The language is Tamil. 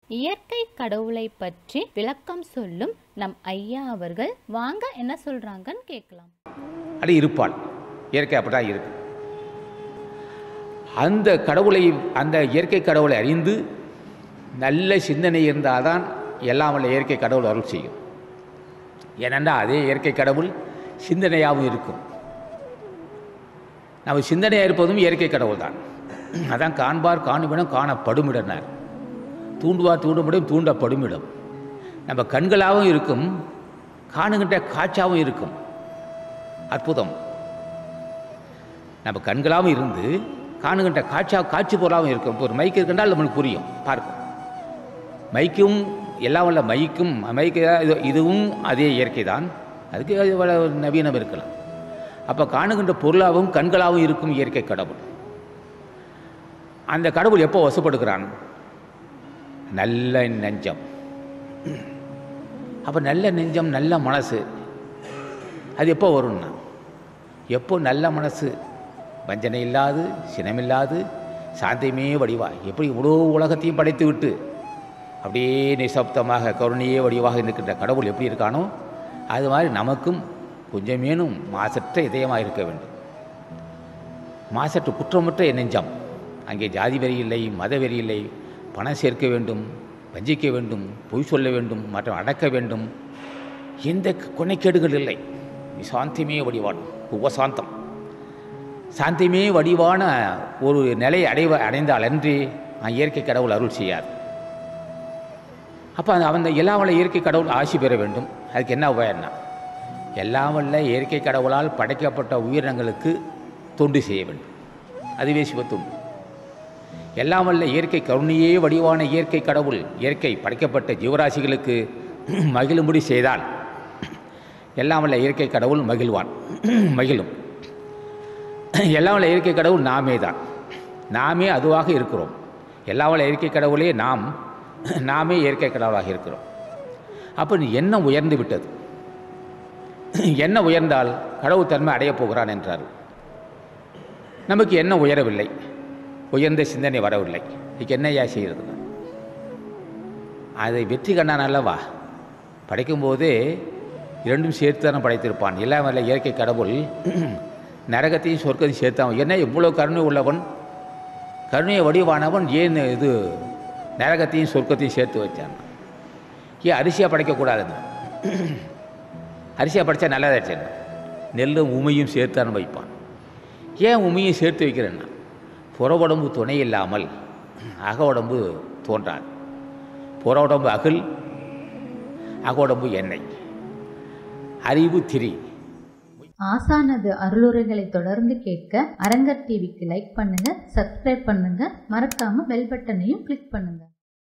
இயற்கை கடவுளை பற்றி விளக்கம் சொல்லும் நம் ஐயா அவர்கள் வாங்க என்ன சொல்றாங்கன்னு கேட்கலாம் அது இருப்பாள் இயற்கை அப்படி தான் இருக்கு அந்த கடவுளை அந்த இயற்கை கடவுளை அறிந்து நல்ல சிந்தனை இருந்தால் தான் எல்லாம் வல்ல இயற்கை கடவுள் அருள் செய்யும் ஏனென்றால் அதே இயற்கை கடவுள் சிந்தனையாகவும் இருக்கும் நம்ம சிந்தனையாக இருப்பதும் இயற்கை கடவுள் தான் அதான் காண்பார் காணுமிடம் காணப்படுமிடனார் தூண்டுவார் தூண்டுமிடம் தூண்டப்படுமிடம் நம்ம கண்களாகவும் இருக்கும் காணுகின்ற காட்சாகவும் இருக்கும் அற்புதம் நம்ம கண்களாகவும் இருந்து காணுகின்ற காட்சா காட்சி பொருளாகவும் இருக்கும் இப்போ ஒரு மைக் இருக்குன்றால் நம்மளுக்கு புரியும் பார்க்கும் மைக்கும் எல்லாம் வல்ல மைக்கும் மைக்கு இது- இதுவும் அதே இயற்கை தான் அதுக்கு அது வள நவீனம் இருக்கலாம் அப்போ காணுகின்ற பொருளாகவும் கண்களாகவும் இருக்கும் இயற்கை கடவுள் அந்த கடவுள் எப்போ வசப்படுகிறான் நல்ல நெஞ்சம் அப்போ நல்ல நெஞ்சம் நல்ல மனசு அது எப்போ வரும்னா எப்போ நல்ல மனசு வஞ்சனை இல்லாது சினமில்லாது சாந்தியமே வடிவா எப்படி இவ்வளோ உலகத்தையும் படைத்து விட்டு அப்படியே நிசப்தமாக கருணையே வடிவாக இருக்கின்ற கடவுள் எப்படி இருக்கானோ அது மாதிரி நமக்கும் கொஞ்சமேனும் மாசற்ற இதயமாக இருக்க வேண்டும் மாசற்ற குற்றமற்ற நெஞ்சம் அங்கே ஜாதி வெறி இல்லை மத வெறி இல்லை பணம் சேர்க்க வேண்டும் வஞ்சிக்க வேண்டும் பொய் சொல்ல வேண்டும் மற்றும் அடக்க வேண்டும் எந்த கொனைக்கேடுகள் இல்லை சாந்தியமே வடிவான் உபசாந்தம் சாந்தியமே வடிவான ஒரு நிலை அடைவ அடைந்தால் அன்றி இயற்கை கடவுள் அருள் செய்யாது அப்போ அந்த அந்த எல்லாம் வல்ல இயற்கை கடவுள் ஆசி பெற வேண்டும் அதுக்கு என்ன உபயம்னா எல்லாம் வல்ல இயற்கை கடவுளால் படைக்கப்பட்ட உயிரினங்களுக்கு தொண்டு செய்ய வேண்டும் அதுவே சிவத்தொண்டு எல்லாம் வல்ல இயற்கை கருணையே வடிவான இயற்கை கடவுள் இயற்கை படைக்கப்பட்ட ஜீவராசிகளுக்கு மகிழும்படி செய்தால் எல்லாம் வல்ல இயற்கை கடவுள் மகிழ்வான் மகிழும் எல்லாம் வல்ல இயற்கை கடவுள் நாமே தான் நாமே அதுவாக இருக்கிறோம் எல்லாம் வல்ல இயற்கை கடவுளே நாம் நாமே இயற்கை கடவுளாக இருக்கிறோம் அப்போ நீ எண்ணம் உயர்ந்து விட்டது எண்ணம் உயர்ந்தால் கடவுள் தன்மை அடையப் போகிறான் என்றார் நமக்கு எண்ணம் உயரவில்லை உயர்ந்த சிந்தனை வரவில்லை இதுக்கு என்னையா செய்கிறது அதை வெற்றி கண்டான் அல்லவா படைக்கும்போதே இரண்டும் சேர்த்து தானே படைத்திருப்பான் எல்லாம் வல்ல இயற்கை கடவுள் நரகத்தையும் சொர்க்கத்தையும் சேர்த்தான் என்ன இவ்வளோ கருணை உள்ளவன் கருணையை வடிவானவன் ஏன் இது நரகத்தையும் சொர்க்கத்தையும் சேர்த்து வச்சான் ஏன் அரிசியாக படைக்கக்கூடாதுன்னு அரிசியாக படைச்சா நல்லதாச்சு நெல்லும் உமையும் சேர்த்தான் வைப்பான் ஏன் உமையும் சேர்த்து வைக்கிறேன்னா புற உடம்பு துணை இல்லாமல் அக உடம்பு தோன்றாது புற உடம்பு அகல் அக உடம்பு எண்ணெய் அறிவு திரி ஆசானது அருளுரைகளை தொடர்ந்து கேட்க அரங்கர் டிவிக்கு லைக் பண்ணுங்க சப்ஸ்கிரைப் பண்ணுங்க மறக்காம பெல் பட்டனையும் கிளிக் பண்ணுங்க